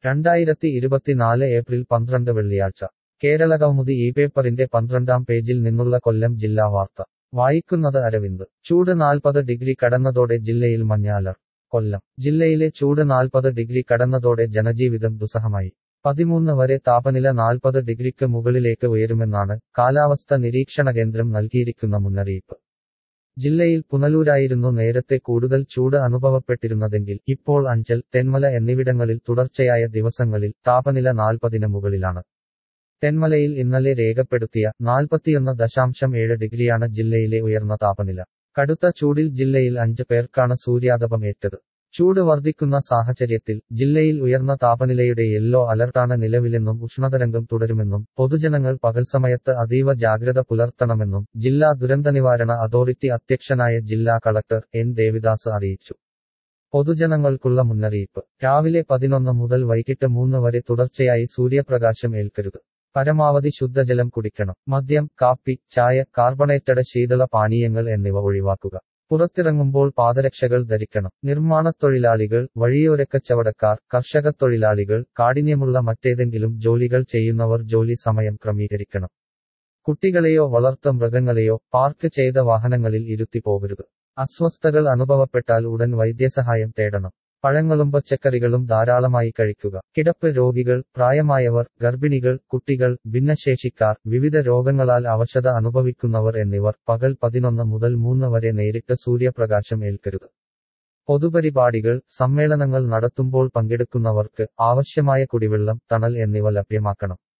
രണ്ടായിരത്തി ഇരുപത്തിനാല് ഏപ്രിൽ പന്ത്രണ്ട് വെള്ളിയാഴ്ച കേരളകൗമുദി ഈ പേപ്പറിന്റെ പന്ത്രണ്ടാം പേജിൽ നിന്നുള്ള കൊല്ലം ജില്ലാ വാർത്ത വായിക്കുന്നത് അരവിന്ദ് ചൂട് നാൽപ്പത് ഡിഗ്രി കടന്നതോടെ ജില്ലയിൽ മഞ്ഞ അലർ കൊല്ലം ജില്ലയിലെ ചൂട് നാൽപ്പത് ഡിഗ്രി കടന്നതോടെ ജനജീവിതം ദുസ്സഹമായി പതിമൂന്ന് വരെ താപനില നാൽപ്പത് ഡിഗ്രിക്ക് മുകളിലേക്ക് ഉയരുമെന്നാണ് കാലാവസ്ഥ നിരീക്ഷണ കേന്ദ്രം നൽകിയിരിക്കുന്ന മുന്നറിയിപ്പ് ജില്ലയിൽ പുനലൂരായിരുന്നു നേരത്തെ കൂടുതൽ ചൂട് അനുഭവപ്പെട്ടിരുന്നതെങ്കിൽ ഇപ്പോൾ അഞ്ചൽ തെന്മല എന്നിവിടങ്ങളിൽ തുടർച്ചയായ ദിവസങ്ങളിൽ താപനില നാൽപ്പതിന് മുകളിലാണ് തെന്മലയിൽ ഇന്നലെ രേഖപ്പെടുത്തിയ നാൽപ്പത്തിയൊന്ന് ദശാംശം ഏഴ് ഡിഗ്രിയാണ് ജില്ലയിലെ ഉയർന്ന താപനില കടുത്ത ചൂടിൽ ജില്ലയിൽ അഞ്ച് പേർക്കാണ് സൂര്യാതപം ഏറ്റത് ചൂട് വർദ്ധിക്കുന്ന സാഹചര്യത്തിൽ ജില്ലയിൽ ഉയർന്ന താപനിലയുടെ യെല്ലോ അലർട്ടാണ് നിലവിലെന്നും ഉഷ്ണതരംഗം തുടരുമെന്നും പൊതുജനങ്ങൾ പകൽസമയത്ത് അതീവ ജാഗ്രത പുലർത്തണമെന്നും ജില്ലാ ദുരന്തനിവാരണ അതോറിറ്റി അധ്യക്ഷനായ ജില്ലാ കളക്ടർ എൻ ദേവിദാസ് അറിയിച്ചു പൊതുജനങ്ങൾക്കുള്ള മുന്നറിയിപ്പ് രാവിലെ പതിനൊന്ന് മുതൽ വൈകിട്ട് മൂന്ന് വരെ തുടർച്ചയായി സൂര്യപ്രകാശം ഏൽക്കരുത് പരമാവധി ശുദ്ധജലം കുടിക്കണം മദ്യം കാപ്പി ചായ കാർബണേറ്റഡ് ശീതള പാനീയങ്ങൾ എന്നിവ ഒഴിവാക്കുക പുറത്തിറങ്ങുമ്പോൾ പാദരക്ഷകൾ ധരിക്കണം നിർമ്മാണ തൊഴിലാളികൾ വഴിയോരക്കച്ചവടക്കാർ കർഷക തൊഴിലാളികൾ കാഠിന്യമുള്ള മറ്റേതെങ്കിലും ജോലികൾ ചെയ്യുന്നവർ ജോലി സമയം ക്രമീകരിക്കണം കുട്ടികളെയോ വളർത്ത മൃഗങ്ങളെയോ പാർക്ക് ചെയ്ത വാഹനങ്ങളിൽ ഇരുത്തി പോകരുത് അസ്വസ്ഥതകൾ അനുഭവപ്പെട്ടാൽ ഉടൻ വൈദ്യസഹായം തേടണം പഴങ്ങളും പച്ചക്കറികളും ധാരാളമായി കഴിക്കുക കിടപ്പ് രോഗികൾ പ്രായമായവർ ഗർഭിണികൾ കുട്ടികൾ ഭിന്നശേഷിക്കാർ വിവിധ രോഗങ്ങളാൽ അവശത അനുഭവിക്കുന്നവർ എന്നിവർ പകൽ പതിനൊന്ന് മുതൽ മൂന്ന് വരെ നേരിട്ട് സൂര്യപ്രകാശം ഏൽക്കരുത് പൊതുപരിപാടികൾ സമ്മേളനങ്ങൾ നടത്തുമ്പോൾ പങ്കെടുക്കുന്നവർക്ക് ആവശ്യമായ കുടിവെള്ളം തണൽ എന്നിവ ലഭ്യമാക്കണം